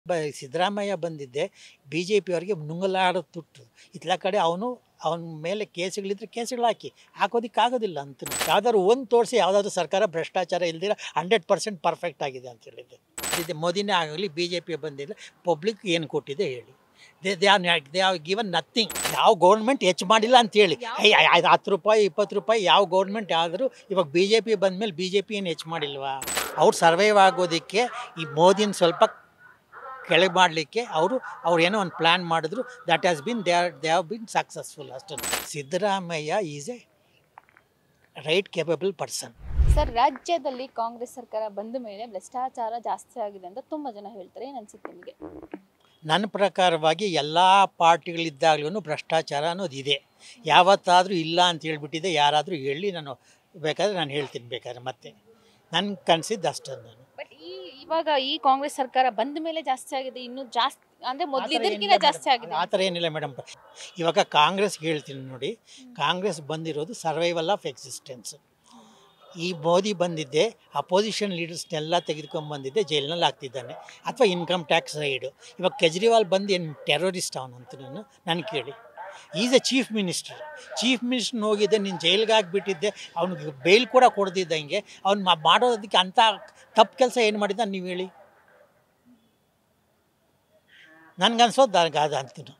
ಬ ಸಿದ್ದರಾಮಯ್ಯ ಬಂದಿದ್ದೆ B J ಪಿಯವ್ರಿಗೆ ನುಂಗಲಾಡೋ ತುಟ್ಟು ಇತ್ಲ ಕಡೆ ಅವನು ಅವನ ಮೇಲೆ ಕೇಸುಗಳಿದ್ರೆ ಕೇಸುಗಳು ಹಾಕಿ ಹಾಕೋದಕ್ಕಾಗೋದಿಲ್ಲ ಅಂತ ಯಾವ್ದಾದ್ರು ಒಂದು ತೋರಿಸಿ ಯಾವುದಾದ್ರು ಸರ್ಕಾರ ಭ್ರಷ್ಟಾಚಾರ ಇಲ್ದಿರ ಹಂಡ್ರೆಡ್ ಪರ್ಸೆಂಟ್ ಪರ್ಫೆಕ್ಟ್ ಆಗಿದೆ ಅಂತ ಹೇಳಿದ್ದೆ ಇದು ಮೋದಿನೇ ಆಗಲಿ ಬಿ ಜೆ ಪಿ ಬಂದಿಲ್ಲ ಪಬ್ಲಿಕ್ ಏನು ಕೊಟ್ಟಿದೆ ಹೇಳಿ they they are they are given nothing ಯಾವ ಗೌರ್ಮೆಂಟ್ ಹೆಚ್ಚು ಮಾಡಿಲ್ಲ ಅಂತೇಳಿ ಐ ಐ- ಐದು ಹತ್ತು ರೂಪಾಯಿ ಇಪ್ಪತ್ತು ರೂಪಾಯಿ ಯಾವ ಗೌರ್ಮೆಂಟ್ ಆದರೂ ಇವಾಗ ಬಿ ಜೆ ಪಿ ಬಂದಮೇಲೆ ಬಿ ಜೆ ಪಿ ಏನು ಹೆಚ್ಚು ಮಾಡಿಲ್ವಾ ಅವ್ರು ಸರ್ವೈವ್ ಆಗೋದಕ್ಕೆ ಈ ಮೋದಿನ ಸ್ವಲ್ಪ ಕೆಳಗೆ ಮಾಡಲಿಕ್ಕೆ ಅವರು ಅವ್ರು ಏನೋ ಒಂದು ಪ್ಲ್ಯಾನ್ ಮಾಡಿದ್ರು that has been they are they have been successful ಅಷ್ಟೇ Siddaramaiah is a right capable person sir ರಾಜ್ಯದಲ್ಲಿ ಕಾಂಗ್ರೆಸ್ ಸರ್ಕಾರ ಬಂದ ಮೇಲೆ ಭ್ರಷ್ಟಾಚಾರ ಜಾಸ್ತಿ ಆಗಿದೆ ಅಂತ ತುಂಬಾ ಜನ ಹೇಳ್ತಾರೆ ಏನ್ ಅನ್ಸುತ್ತೆ ನಿಮಗೆ ನನ್ನ ಪ್ರಕಾರವಾಗಿ ಎಲ್ಲ ಪಾರ್ಟಿಗಳಿದ್ದಾಗಲೂ ಭ್ರಷ್ಟಾಚಾರ ಅನ್ನೋದು ಇದೆ ಯಾವತ್ತಾದರೂ ಇಲ್ಲ ಅಂತ ಹೇಳ್ಬಿಟ್ಟಿದೆ ಯಾರಾದರೂ ಹೇಳಿ ನಾನು ಬೇಕಾದ್ರೆ ನಾನು ಹೇಳ್ತೀನಿ ಬೇಕಾದ್ರೆ ಮತ್ತೆ ನನ್ಗೆ ಕನಸಿದ್ದು ಅಷ್ಟೇ ನಾನು ಬಟ್ ಈ ಇವಾಗ ಈ ಕಾಂಗ್ರೆಸ್ ಸರ್ಕಾರ ಬಂದ ಮೇಲೆ ಜಾಸ್ತಿ ಆಗಿದೆ ಇನ್ನು ಜಾಸ್ತಿ ಅಂದ್ರೆ ಮೊದ್ಲು ಆ ಥರ ಇದಕ್ಕಿಂತ ಏನಿಲ್ಲ ಜಾಸ್ತಿ madam. ಆಗಿದೆ ಆ ಥರ ಏನಿಲ್ಲ ಮೇಡಮ್ ಇವಾಗ ಕಾಂಗ್ರೆಸ್ಗೆ ಹೇಳ್ತೀನಿ ನೋಡಿ ಕಾಂಗ್ರೆಸ್ ಬಂದಿರೋದು ಸರ್ವೈವಲ್ ಆಫ್ ಎಕ್ಸಿಸ್ಟೆನ್ಸ್ ಈ ಮೋದಿ ಬಂದಿದ್ದೆ ಅಪೋಸಿಷನ್ ಲೀಡರ್ಸ್ನೆಲ್ಲ ತೆಗೆದುಕೊಂಡು ಬಂದಿದ್ದೆ ಜೈಲಿನಲ್ಲಿ ಹಾಕ್ತಿದ್ದಾನೆ ಅಥವಾ ಇನ್ಕಮ್ ಟ್ಯಾಕ್ಸ್ ರೈಡು ಇವಾಗ ಕೆಜ್ರಿವಾಲ್ ಬಂದು ಏನು ಟೆರರಿಸ್ಟ್ ಅವನಂತ ನಾನು ನನಗೆ ಕೇಳಿ is a chief minister chief minister ಹೋಗಿದ್ದೆ ನೀನು ಜೈಲಿಗೆ ಹಾಕ್ಬಿಟ್ಟಿದ್ದೆ ಅವ್ನಿಗೆ ಬೇಲ್ ಕೂಡ ಕೊಡ್ದಿದ್ದಂಗೆ ಅವ್ನು ಮಾಡೋದಕ್ಕೆ ಅಂಥ ತಪ್ಪು ಕೆಲಸ ಏನು ಮಾಡಿದ್ದ ನೀವು ಹೇಳಿ ನನಗನ್ಸೋದು ಅದು ಅಂತೀನಿ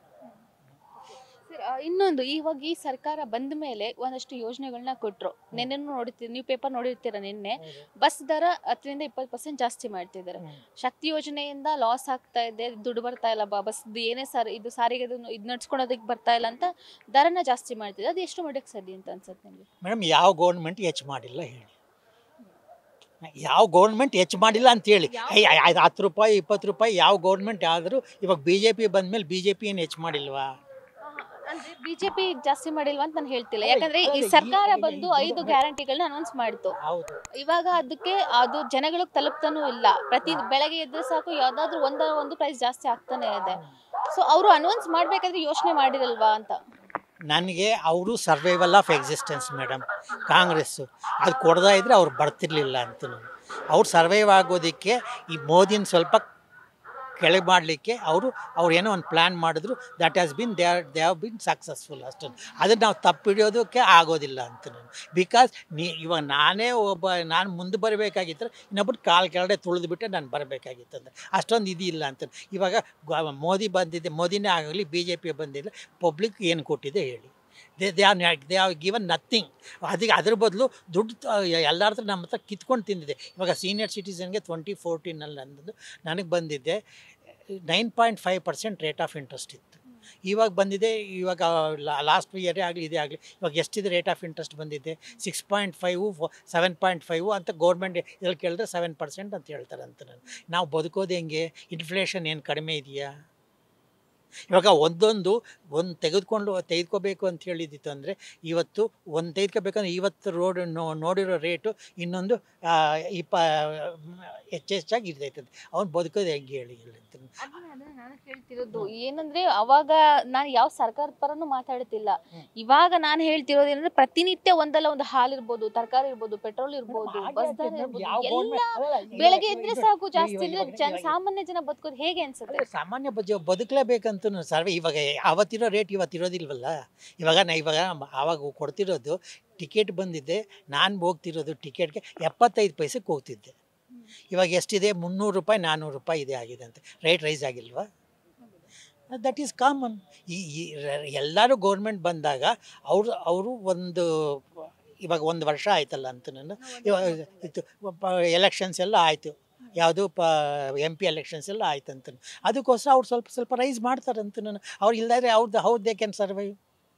ಸರ್, ಆ, ಇನ್ನೊಂದು ಇವಾಗ ಈ ಸರ್ಕಾರ ಬಂದ ಮೇಲೆ ಒಂದಷ್ಟು ಯೋಜನೆಗಳನ್ನ ಕೊಟ್ರು ನಿನ್ನೆನೂ ನೋಡಿರ್ತೀರಿ ನೀವು ಪೇಪರ್ ನೋಡಿರ್ತೀರ ನಿನ್ನೆ ಬಸ್ ದರ ಹತ್ತರಿಂದ ಇಪ್ಪತ್ತು ಪರ್ಸೆಂಟ್ ಜಾಸ್ತಿ ಮಾಡ್ತಿದ್ದಾರೆ ಶಕ್ತಿ ಯೋಜನೆಯಿಂದ ಲಾಸ್ ಆಗ್ತಾ ಇದೆ ದುಡ್ಡು ಬರ್ತಾ ಇಲ್ಲ ಬ- ಬಸ್ ಏನೇ ಸರ್ ಇದು ಸಾರಿಗೆ ಇದು ನಡ್ಸ್ಕೊಳೋದಕ್ಕೆ ಬರ್ತಾ ಇಲ್ಲ ಅಂತ ದರನ ಜಾಸ್ತಿ ಮಾಡ್ತಿದೆ ಅದು ಎಷ್ಟು ಮಟ್ಟಕ್ಕೆ ಸರಿ ಅಂತ ಅನ್ಸುತ್ತೆ ನಿಮಗೆ ಮೇಡಮ್ ಯಾವ ಗೌರ್ಮೆಂಟ್ ಹೆಚ್ಚು ಮಾಡಿಲ್ಲ ಹೇಳಿ ಯಾವ ಗೌರ್ಮೆಂಟ್ ಹೆಚ್ಚು ಮಾಡಿಲ್ಲ ಅಂತ ಹೇಳಿ ಯಾವ- ಐ- ಐ- ಐದು ಹತ್ತು ರೂಪಾಯಿ ಇಪ್ಪತ್ತು ರೂಪಾಯಿ ಯಾವ ಗೌರ್ಮೆಂಟ್ ಆದರೂ ಇವಾಗ ಬಿ ಜೆ ಪಿ ಬಂದಮೇಲೆ ಬಿ ಜೆ ಪಿ ಏನು ಹೆಚ್ಚು ಮಾಡಿಲ್ವಾ ಅಂದ್ರೆ ಬಿಜೆಪಿ ಜಾಸ್ತಿ ಮಾಡಿಲ್ವಾ ಅಂತ ನಾನು ಹೇಳ್ತಿಲ್ಲ ಅಲ್ಲ, ಯಾಕಂದ್ರೆ ಈ ಅಲ್ಲ, ಈ- ಸರ್ಕಾರ ಈಗ ಬಂದು ಈ ಐದು ದುಡ್ಡು- ಗ್ಯಾರಂಟಿಗಳನ್ನ ಅನೌನ್ಸ್ ಮಾಡಿತು ಹೌದು ಇವಾಗ ಅದಕ್ಕೆ ಅದು ಜನಗಳಿಗೆ ತಲುಪ್ತಾನೂ ಇಲ್ಲ ಪ್ರತಿ ಬೆಳಗ್ಗೆ ಎದ್ರೆ ಸಾಕು ಯಾವ್ದಾದ್ರು ಒಂದ ಒಂದು ಪ್ರೈಸ್ ಜಾಸ್ತಿ ಆಗ್ತಾನೆ ಇದೆ ಸೊ ಅವರು ಅನೌನ್ಸ್ ಮಾಡ್ಬೇಕಾದ್ರೆ ಯೋಚನೆ ಮಾಡಿರಲ್ವಾ ಅಂತ ನನಗೆ ಅವರು survival of existence madam Congress ಅದು ಕೊಡ್ದಾ ಇದ್ರೆ ಅವ್ರು ಬರ್ತಿರ್ಲಿಲ್ಲ ಅಂತ ನಾನು ಅವ್ರು ಸರ್ವೈವ್ ಆಗೋದಕ್ಕೆ ಈ ಮೋದಿನ ಸ್ವಲ್ಪ ಕೆಳಗೆ ಮಾಡಲಿಕ್ಕೆ ಅವರು ಅವ್ರು ಏನೋ ಒಂದು ಪ್ಲ್ಯಾನ್ ಮಾಡಿದ್ರು that has been they are they have been successful ಅಷ್ಟೇ ಅದನ್ನು ನಾವು ತಪ್ಪಿಡಿಯೋದಕ್ಕೆ ಆಗೋದಿಲ್ಲ ಅಂತ ನಾನು ಬಿಕಾಸ್ ನೀ ಇವಾಗ ನಾನೇ ಒಬ್ಬ ನಾನು ಮುಂದೆ ಬರಬೇಕಾಗಿತ್ತು ಇನ್ನೊಬ್ಬರು ಕಾಲು ಕೆಳಗಡೆ ತುಳಿದ್ಬಿಟ್ಟೆ ನಾನು ಬರಬೇಕಾಗಿತ್ತು ಅಂದ್ರೆ ಅಷ್ಟೊಂದು ಇದಿಲ್ಲ ಅಂತ ಇವಾಗ ಗ- ಮೋದಿ ಬಂದಿದ್ದೆ ಮೋದಿನೇ ಆಗಲಿ ಬಿ ಜೆ ಪಿ ಬಂದಿಲ್ಲ ಪಬ್ಲಿಕ್ ಏನು ಕೊಟ್ಟಿದೆ ಹೇಳಿ they they are they are given nothing ಅದಕ್ಕೆ ಅದ್ರ ಬದಲು ದುಡ್ಡು ಎಲ್ಲರ ಹತ್ರ ನಮ್ಮ ಹತ್ರ ಕಿತ್ಕೊಂಡು ತಿಂದಿದೆ ಇವಾಗ ಸೀನಿಯರ್ ಸಿಟಿಸನ್ಗೆ ಟ್ವೆಂಟಿ ಫೋರ್ಟೀನಲ್ಲಿ ಅಂದದ್ದು ನನಗೆ ಬಂದಿದ್ದೆ nine point five percent rate of interest ಇತ್ತು ಇವಾಗ ಬಂದಿದೆ ಇವಾಗ ಲಾಸ್ಟ್ ಇಯರೇ ಆಗಲಿ ಇದೇ ಆಗಲಿ ಇವಾಗ ಎಷ್ಟಿದೆ ರೇಟ್ ಆಫ್ ಇಂಟ್ರೆಸ್ಟ್ ಬಂದಿದೆ six point five seven point five ಅಂತ ಗೌರ್ಮೆಂಟ್ ಇದ್ರಲ್ಲಿ ಕೇಳಿದ್ರೆ ಸೆವೆನ್ ಪರ್ಸೆಂಟ್ ಅಂತ ಹೇಳ್ತಾರೆ ಅಂತ ನಾನು ನಾವು ಬದುಕೋದು ಹೆಂಗೆ ಇನ್ಫ್ಲೇಷನ್ ಏನು ಕಡಿಮೆ ಇದೆಯಾ ಇವಾಗ ಒಂದೊಂದು ಒಂದು ತೆಗೆದುಕೊಂಡು ತೆಗೆದುಕೋಬೇಕು ಅಂತ ಹೇಳಿದ್ದಿತ್ತು ಅಂದರೆ ಇವತ್ತು ಒಂದು ತೆಗೆದುಕೋಬೇಕಂದ್ರೆ ಇವತ್ತು ರೋಡ್ ನೋಡಿರೋ ರೇಟು ಇನ್ನೊಂದು ಆ, ಇಪ್ಪ ಹೆಚ್ಚೆಚ್ಚಾಗಿ ಇರ್ತೈತದೆ ಅವ್ನು ಬದುಕೋದು ಹೆಂಗೆ ಹೇಳಿ ಹೇಳಿ ಅಂತ ನಾನು ಹೇಳ್ತಿರೋದು ಏನಂದ್ರೆ ಅವಾಗ ನಾನು ಯಾವ ಸರ್ಕಾರದ ಪರನು ಮಾತಾಡ್ತಿಲ್ಲ ಹ್ಮ್. ಇವಾಗ ನಾನು ಹೇಳ್ತಿರೋದು ಏನಂದ್ರೆ ಪ್ರತಿನಿತ್ಯ ಒಂದಲ್ಲ ಒಂದು ಹಾಲು ಇರ್ಬೋದು ತರಕಾರಿ ಇರ್ಬೋದು ಪೆಟ್ರೋಲ್ ಇರ್ಬೋದು ಹಾಗೆ ಬಸ್ ಆಗ್ತದೆ ದರ ಮೇಡಮ್, ಇರ್ಬೋದು ಯಾವ ಎಲ್ಲ government- ಅಲ್ಲ, ಇಲ್ಲ, ಬೆಳಗ್ಗೆ ಇಲ್ಲ, ಎದ್ರೆ ಇಲ್ಲ, ಸಾಕು ಇಲ್ಲ, ಜಾಸ್ತಿ ಇವಾಗ- ಇದ್ರೆ ಜನ ಇವಾಗ- ಸಾಮಾನ್ಯ ಜನ ಬದುಕೋದು ಹೇಗೆ ಅನ್ಸುತ್ತೆ ಅಲ್ಲ, ಸಾಮಾನ್ಯ ಬಜ ಬದುಕಲೇಬೇಕಂತ ಸರ್ವೆ ಇವಾಗ ಅವತ್ತಿರೋ ರೇಟ್ ಇವತ್ತಿರೋದಿಲ್ವಲ್ಲ ಇವಾಗ ನಾ ಇವಾಗ ಮ- ಆವಾಗ ಕೊಡ್ತಿರೋದು ಟಿಕೆಟ್ ಬಂದಿದ್ದೆ ನಾನು ಹೋಗ್ತಿರೋದು ಟಿಕೆಟ್ಗೆ ಎಪ್ಪತ್ತೈದು ಪೈಸೆಗೆ ಹೋಗ್ತಿದ್ದೆ ಇವಾಗ ಎಷ್ಟಿದೆ ಮುನ್ನೂರು ರೂಪಾಯಿ ನಾನ್ನೂರು ರೂಪಾಯಿ ಇದೆ ಆಗಿದೆ ಅಂತ ರೇಟ್ ರೈಸ್ ಆಗಿಲ್ವಾ ದಟ್ ಈಸ್ ಕಾಮನ್ ಈ ಈ ರ- ಎಲ್ಲರೂ ಗೌರ್ಮೆಂಟ್ ಬಂದಾಗ ಅವರು ಅವರು ಒಂದು ಇವಾಗ ಒಂದು ವರ್ಷ ಆಯ್ತಲ್ಲ ಅಂತ ನಾನು ಇವಾಗ ಇದು ಎಲೆಕ್ಷನ್ಸ್ ಎಲ್ಲ ಆಯಿತು ಯಾವುದು ಪ ಎಮ್ ಪಿ ಎಲೆಕ್ಷನ್ಸ್ ಎಲ್ಲ ಆಯ್ತಂತ ಅದಕ್ಕೋಸ್ಕರ ಅವ್ರು ಸ್ವಲ್ಪ ಸ್ವಲ್ಪ ರೈಸ್ ಮಾಡ್ತಾರಂತ ನಾನು ಅವ್ರು ಇಲ್ದಾದ್ರೆ ಅವ್ರದ್ದು ಹೌದು ದೇ ಕ್ಯಾನ್ ಸರ್ವೈವ್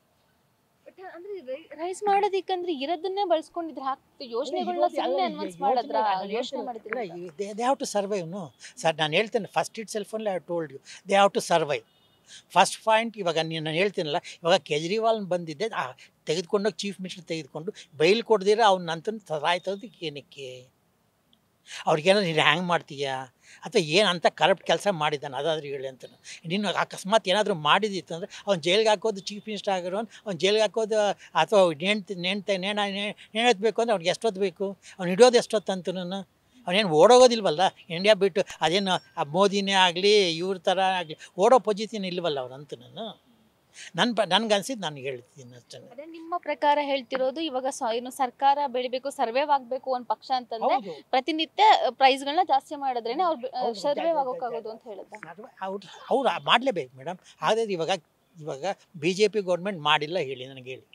ಅಂದ್ರೆ ರೈಸ್ ಮಾಡೋದಿಕ್ಕಂದ್ರೆ ಇರೋದನ್ನೇ ಬಳಸ್ಕೊಂಡಿದ್ರೆ ಹಾಕ್ತಿ ಯೋಜನೆಗಳನ್ನ ಸುಮ್ಮನೆ ಅನ್ವನ್ಸ್ ಮಾಡಿದ್ರ ಯೋಚನೆ ಮಾಡಿದ್ರೆ they they have to survive no sir ನಾನು ಹೇಳ್ತೇನೆ first itself only I told you they have to survive first point ಇವಾಗ ನೀನು ನಾನು ಹೇಳ್ತೀನಲ್ಲ ಇವಾಗ ಕೇಜ್ರಿವಾಲ್ ಬಂದಿದ್ದೆ ಆ ತೆಗೆದುಕೊಂಡೋಗಿ ಚೀಫ್ ಮಿನಿಸ್ಟರ್ ತೆಗೆದುಕೊಂಡು ಬೈಲ್ ಕೊಡ್ದಿರ ಅವ್ನ ನಂತರ ಸಾಯ್ತೋದಕ್ಕೆ ಏನಕ್ಕೆ ಅವ್ರಿಗೇನಾದ್ರು ನೀನು ಹ್ಯಾಂಗ್ ಮಾಡ್ತೀಯಾ ಅಥವಾ ಏನು ಅಂತ ಕರಪ್ಟ್ ಕೆಲಸ ಮಾಡಿದ್ದಾನೆ ಅದಾದ್ರೂ ಹೇಳಿ ಅಂತ ನೀನು ಅಕಸ್ಮಾತ್ ಏನಾದರೂ ಮಾಡಿದಿತ್ತು ಅಂದರೆ ಅವ್ನು ಜೈಲಿಗೆ ಹಾಕೋದು ಚೀಫ್ ಮಿನಿಸ್ಟರ್ ಆಗಿರೋನು ಅವ್ನು ಜೈಲಿಗೆ ಹಾಕೋದು ಅಥವಾ ನೆಣ್ತು ನೆಣ್ತ ನೇಣ ನೇಣೆತ್ಬೇಕು ಅಂದರೆ ಅವ್ನಿಗೆ ಎಷ್ಟೊತ್ತು ಬೇಕು ಅವ್ನು ಹಿಡಿಯೋದು ಎಷ್ಟೊತ್ತು ಅಂತ ನಾನು ಅವನೇನು ಓಡೋಗೋದಿಲ್ವಲ್ಲ ಇಂಡಿಯಾ ಬಿಟ್ಟು ಅದೇನು ಆ ಮೋದಿನೇ ಆಗಲಿ ಇವ್ರ ಥರ ಆಗಲಿ ಓಡೋ ಪೊಸಿಷನ್ ಇಲ್ವಲ್ಲ ಅವ್ರಂತ ನಾನು ನನ್ನ ಪ ನನ್ಗನ್ಸಿದ್ದು ನಾನು ಹೇಳ್ತೀನಿ ಅಷ್ಟೇ ಅದೇ ನಿಮ್ಮ ಪ್ರಕಾರ ಹೇಳ್ತಿರೋದು ಇವಾಗ ಸ- ಏನು ಸರ್ಕಾರ ಬೆಳಿಬೇಕು ಸರ್ವೇ ಆಗ್ಬೇಕು ಒಂದ್ ಪಕ್ಷ ಅಂತಂದ್ರೆ ಹೌದು ಪ್ರತಿನಿತ್ಯ ಪ್ರೈಸ್ಗಳನ್ನ ಜಾಸ್ತಿ ಮಾಡಿದ್ರೇನೆ ಅವ್ರು ಹೌದು, ಸರ್ವೇ ಜಾ- ಜಾ- ಆಗೋಕ್ಕಾಗೋದು ಅಂತ ಹೇಳಿದ ಅವ್ರು ಅವ್ರು ಮಾಡಲೇಬೇಕು ಮೇಡಮ್ ಹಾಗಾದ್ರೆ ಇವಾಗ ಇವಾಗ ಬಿ ಜೆ ಪಿ ಗೌರ್ಮೆಂಟ್ ಮಾಡಿಲ್ಲ ಹೇಳಿ ನನಗೆ ಹೇಳಿ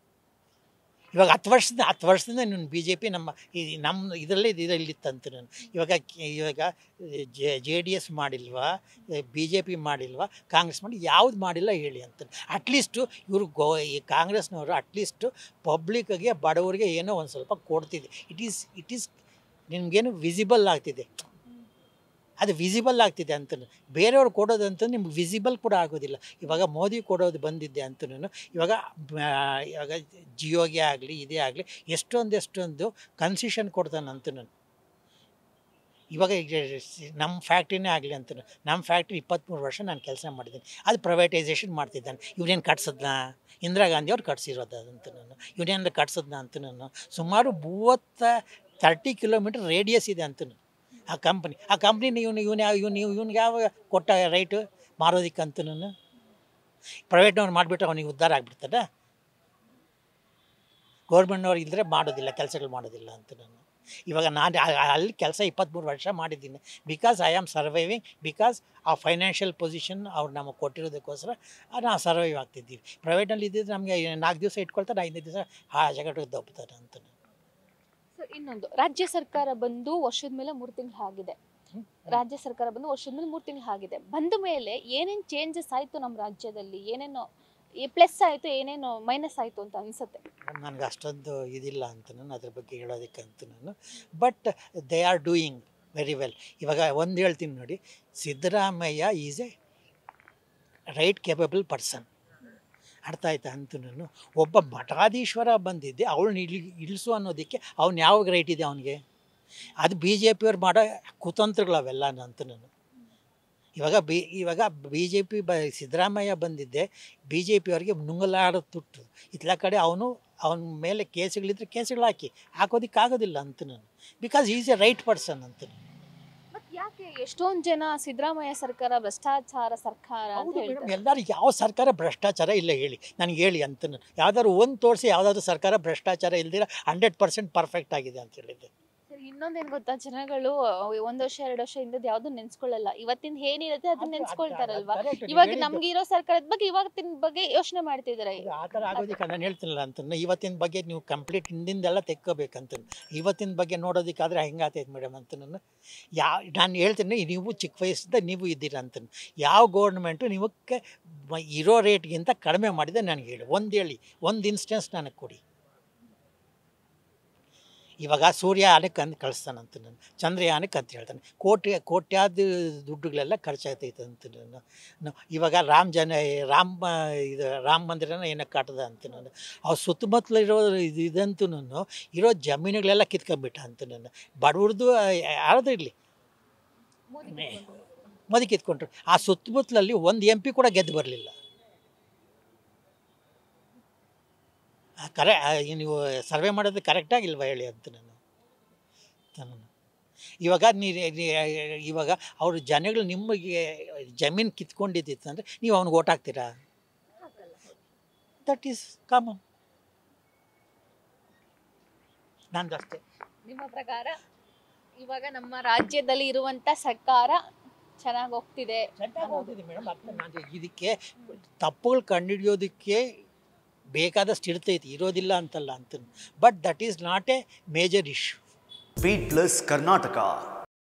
ಇವಾಗ ಹತ್ತು ವರ್ಷದಿಂದ ಹತ್ತು ವರ್ಷದಿಂದ ನೀನು ಬಿ ಜೆ ಪಿ ನಮ್ಮ ಈ ನಮ್ಮ ಇದರಲ್ಲೇ ಇದರಲ್ಲಿತ್ತಂತ ನಾನು ಇವಾಗ ಕೆ- ಇವಾಗ ಜೆ ಜೆ ಡಿ ಎಸ್ ಮಾಡಿಲ್ವಾ ಬಿ ಜೆ ಪಿ ಮಾಡಿಲ್ವಾ ಕಾಂಗ್ರೆಸ್ ಮಾಡಿ ಯಾವ್ದು ಮಾಡಿಲ್ಲ ಹೇಳಿ ಅಂತ ಅಟ್ಲೀಸ್ಟು ಇವರು ಗೋ ಈ ಕಾಂಗ್ರೆಸ್ನವರು ಅಟ್ಲೀಸ್ಟು ಪಬ್ಲಿಕ್ಗೆ ಬಡವರಿಗೆ ಏನೋ ಒಂದು ಸ್ವಲ್ಪ ಕೊಡ್ತಿದೆ ಇಟ್ ಈಸ್ ಇಟ್ ಈಸ್ ನಿಮಗೇನು ವಿಸಿಬಲ್ ಆಗ್ತಿದೆ ಅದು ವಿಸಿಬಲ್ ಆಗ್ತಿದೆ ಅಂತ ಬೇರೆಯವ್ರು ಕೊಡೋದಂತ ನಿಮ್ಗೆ ವಿಸಿಬಲ್ ಕೂಡ ಆಗೋದಿಲ್ಲ ಇವಾಗ ಮೋದಿ ಕೊಡೋದು ಬಂದಿದ್ದೆ ಅಂತನೂ ಇವಾಗ ಆ, ಇವಾಗ ಜಿಯೋಗೆ ಆಗಲಿ ಇದೇ ಆಗಲಿ ಎಷ್ಟೊಂದು ಎಷ್ಟೊಂದು ಕನ್ಸೆಷನ್ ಕೊಡ್ತಾನಂತ ನಾನು ಇವಾಗ ಈಗ ನಮ್ಮ ಫ್ಯಾಕ್ಟ್ರಿನೇ ಆಗಲಿ ಅಂತ ನಮ್ಮ ಫ್ಯಾಕ್ಟ್ರಿ ಇಪ್ಪತ್ತ್ಮೂರು ವರ್ಷ ನಾನು ಕೆಲಸ ಮಾಡಿದ್ದೀನಿ ಅದು ಪ್ರೈವೇಟೈಸೇಷನ್ ಮಾಡ್ತಿದ್ದಾನೆ ಇವನೇನು ಕಟ್ಸದ್ನ ಇಂದಿರಾ ಗಾಂಧಿ ಅವ್ರು ಕಟ್ಸಿರೋದು ಅದಂತ ನಾನು ಇವನೇನು ಕಟ್ಸದ್ನ ಅಂತ ನಾನು ಸುಮಾರು ಮೂವತ್ತ ತರ್ಟಿ ಕಿಲೋಮೀಟ್ರ್ ರೇಡಿಯಸ್ ಇದೆ ಅಂತ ಆ ಕಂಪ್ನಿ ಆ ಕಂಪ್ನಿನ ಇವನು ಇವನು ಯಾವ ಇವನು ಇವ್ನಿಗೆ ಯಾವ ಕೊಟ್ಟ ರೈಟು ಮಾರೋದಕ್ಕಂತ ನಾನು ಪ್ರೈವೇಟ್ನವ್ರು ಮಾಡಿಬಿಟ್ರೆ ಅವನಿಗೆ ಉದ್ಧಾರ ಆಗ್ಬಿಡ್ತದ ಗೌರ್ಮೆಂಟ್ನವ್ರು ಇದ್ದರೆ ಮಾಡೋದಿಲ್ಲ ಕೆಲಸಗಳು ಮಾಡೋದಿಲ್ಲ ಅಂತ ನಾನು ಇವಾಗ ನಾನು ಆ- ಆ- ಅಲ್ಲಿ ಕೆಲಸ ಇಪ್ಪತ್ತ್ಮೂರು ವರ್ಷ ಮಾಡಿದ್ದೀನಿ because I am surviving because ಆ ಫೈನಾನ್ಷಿಯಲ್ ಪೊಸಿಷನ್ ಅವ್ರು ನಮಗೆ ಕೊಟ್ಟಿರೋದಕ್ಕೋಸ್ಕರ ನಾವು ಸರ್ವೈವ್ ಆಗ್ತಿದ್ದೀವಿ ಪ್ರೈವೇಟ್ನಲ್ಲಿ ಇದ್ದಿದ್ದು ನಮಗೆ ನಾಲ್ಕು ದಿವಸ ಇಟ್ಕೊಳ್ತಾರೆ ಐದನೇ ದಿವಸ ಆ ಜಗಟ್ಟು ದಬ್ಬುತ್ತಾರೆ ಅಂತ ಸರ್ ಇನ್ನೊಂದು ರಾಜ್ಯ ಸರ್ಕಾರ ಬಂದು ವರ್ಷದ ಮೇಲೆ ಮೂರು ತಿಂಗಳು ಆಗಿದೆ ರಾಜ್ಯ ಸರ್ಕಾರ ಬಂದು ವರ್ಷದ ಮೇಲೆ ಮೂರು ತಿಂಗಳು ಆಗಿದೆ ಬಂದ ಮೇಲೆ ಏನೇನು ಚೇಂಜಸ್ ಆಯ್ತು ನಮ್ಮ ರಾಜ್ಯದಲ್ಲಿ ಏನೇನು ಪ್ಲಸ್ ಆಯ್ತು ಏನೇನು ಮೈನಸ್ ಆಯ್ತು ಅಂತ ಅನ್ಸುತ್ತೆ ನನಗೆ ಅಷ್ಟೊಂದು ಇದಿಲ್ಲ ಅಂತ ನಾನು ಅದ್ರ ಬಗ್ಗೆ ಹೇಳೋದಕ್ಕಂತ ನಾನು but they are doing very well ಇವಾಗ ಒಂದು ಹೇಳ್ತೀನಿ ನೋಡಿ Siddaramaiah is a right capable person ಅರ್ಥ ಆಯ್ತಾ ಅಂತ ನಾನು ಒಬ್ಬ ಮಠಾಧೀಶ್ವರ ಬಂದಿದ್ದೆ ಅವಳನ್ನ ಇಳಿ ಇಳಿಸು ಅನ್ನೋದಕ್ಕೆ ಅವ್ನು ಯಾವಾಗ ರೈಟ್ ಇದೆ ಅವನಿಗೆ ಅದು ಬಿ ಜೆ ಪಿಯವ್ರು ಮಾಡೋ ಕುತಂತ್ರಗಳು ಅವೆಲ್ಲ ಅಂತ ನಾನು ಇವಾಗ ಬಿ ಇವಾಗ ಬಿ ಜೆ ಪಿ ಬ ಸಿದ್ದರಾಮಯ್ಯ ಬಂದಿದ್ದೆ ಬಿ ಜೆ ಪಿಯವ್ರಿಗೆ ನುಂಗಲಾಡೋ ತುಟ್ಟು ಇತ್ಲ ಕಡೆ ಅವನು ಅವನ ಮೇಲೆ ಕೇಸುಗಳಿದ್ರೆ ಕೇಸುಗಳು ಹಾಕಿ ಹಾಕೋದಕ್ಕಾಗೋದಿಲ್ಲ ಅಂತ ನಾನು because is a right person ಅಂತ ಮತ್ ಯಾಕೆ ಎಷ್ಟೊಂದು ಜನ ಸಿದ್ದರಾಮಯ್ಯ ಸರ್ಕಾರ ಭ್ರಷ್ಟಾಚಾರ ಸರ್ಕಾರ ಅಂತ ಹೌದು ಹೇಳ್ತಾರೆ ಮೇಡಮ್ ಎಲ್ಲರೂ ಯಾವ ಸರ್ಕಾರ ಭ್ರಷ್ಟಾಚಾರ ಇಲ್ಲ ಹೇಳಿ ನನಗೆ ಹೇಳಿ ಅಂತ ನಾನು ಯಾವ್ದಾದ್ರು ಒಂದು ತೋರಿಸಿ ಯಾವುದಾದ್ರು ಸರ್ಕಾರ ಭ್ರಷ್ಟಾಚಾರ ಇಲ್ದಿರ ಹಂಡ್ರೆಡ್ ಪರ್ಸೆಂಟ್ ಪರ್ಫೆಕ್ಟ್ ಆಗಿದೆ ಅಂತ ಹೇಳಿದ್ದೆ ಸರ್ ಇನ್ನೊಂದೇನ್ ಗೊತ್ತಾ ಜನಗಳು ಒಂದ್ ವರ್ಷ ಎರಡು ವರ್ಷ ಹಿಂದದ ಯಾವ್ದು ನೆನ್ಸ್ಕೊಳ್ಳಲ್ಲ ಇವತ್ತಿನ ಏನಿರುತ್ತೆ ಅದನ್ನ ನೆನ್ಸ್ಕೊಳ್ತಾರಲ್ವಾ ಇವಾಗ ನಮ್ಗೆ ಇರೋ ಸರ್ಕಾರದ ಬಗ್ಗೆ ಇವತ್ತಿನ ಬಗ್ಗೆ ಯೋಚನೆ ಮಾಡ್ತಿದಾರೆ ಆ ಥರ ಆಗೋದಕ್ಕೆ ನಾನು ಹೇಳ್ತಿಲ್ಲ ಅಂತ ಇವತ್ತಿನ ಬಗ್ಗೆ ನೀವು ಕಂಪ್ಲೀಟ್ ಹಿಂದಿಂದೆಲ್ಲ ತೆಕ್ಕೋಬೇಕಂತ ಇವತ್ತಿನ ಬಗ್ಗೆ ನೋಡೋದಕ್ಕಾದ್ರೆ ಹೆಂಗಾತೈತೆ ಮೇಡಮ್ ಅಂತ ನಾನು ಯಾವ ನಾನು ಹೇಳ್ತೀನಿ ನೀವು ಚಿಕ್ಕ ವಯಸ್ಸಿಂದ ನೀವು ಇದ್ದೀರ ಅಂತ ಯಾವ ಗೌರ್ಮೆಂಟು ನಿಮಗೆ ಮ- ಇರೋ ರೇಟ್ಗಿಂತ ಕಡಿಮೆ ಮಾಡಿದೆ ನನಗೆ ಹೇಳಿ ಒಂದು ಹೇಳಿ ಒಂದು ಇನ್ಸ್ಟೆನ್ಸ್ ನನಗೆ ಕೊಡಿ ಇವಾಗ ಸೂರ್ಯಯಾನಕ್ಕೆ ಅಂತ ಕಳಿಸ್ತಾನಂತ ನಾನು ಚಂದ್ರಯಾನಕ್ಕೆ ಅಂತ ಹೇಳ್ತಾನೆ ಕೋಟಿ ಕೋಟ್ಯಾದ ದುಡ್ಡುಗಳೆಲ್ಲ ಖರ್ಚಾಗ್ತೈತೆ ಅಂತ ನಾನು ನ- ಇವಾಗ ರಾಮ ಜನ ರಾಮ ಇದು ರಾಮ ಮಂದಿರನ ಏನಕ್ಕೆ ಕಾಟದ ಅಂತ ನಾನು ಅವ್ರ ಸುತ್ತಮುತ್ತಲು ಇರೋ ಇದು ಇದಂತೂ ನಾನು ಇರೋ ಜಮೀನುಗಳೆಲ್ಲ ಕಿತ್ಕೊಂಡ್ಬಿಟ್ಟ ಅಂತ ನಾನು ಬಡವ್ರದ್ದು ಯಾರ್ದು ಇರಲಿ ಮೋದಿ ಕಿತ್ಕೊಂಡ್ರು ಆ ಸುತ್ತಮುತ್ತಲಲ್ಲಿ ಒಂದು ಎಂ ಪಿ ಕೂಡ ಗೆದ್ದು ಬರಲಿಲ್ಲ ಕರೆ ಆ, ನೀವು ಸರ್ವೆ ಮಾಡೋದು ಕರೆಕ್ಟಾಗಿಲ್ವಾ ಹೇಳಿ ಅಂತ ನಾನು ನಾನು ಇವಾಗ ನೀ ನೀ- ಇವಾಗ ಅವರು ಜನಗಳು ನಿಮಗೆ ಜಮೀನು ಕಿತ್ಕೊಂಡಿದ್ದಿತ್ತು ಅಂದರೆ ನೀವು ಅವ್ನಿಗೆ ಓಟ್ ಹಾಕ್ತೀರಾ ದಟ್ ಈಸ್ ಕಾಮನ್ ನಂದು ಅಷ್ಟೇ ನಿಮ್ಮ ಪ್ರಕಾರ ಇವಾಗ ನಮ್ಮ ರಾಜ್ಯದಲ್ಲಿ ಇರುವಂತ ಸರ್ಕಾರ ಚೆನ್ನಾಗಿ ಹೋಗ್ತಿದೆ ಚೆನ್ನಾಗಿ ಓದಿದೆ ಮೇಡಮ್ ಅದನ್ನ ನಾನು ಇದಕ್ಕೆ ತಪ್ಪುಗಳು ಕಂಡುಹಿಡಿಯೋದಕ್ಕೆ ಬೇಕಾದಷ್ಟು ಇರ್ತೈತಿ ಇರೋದಿಲ್ಲ ಅಂತಲ್ಲ ಅಂತ but that is not a major issue beat plus Karnataka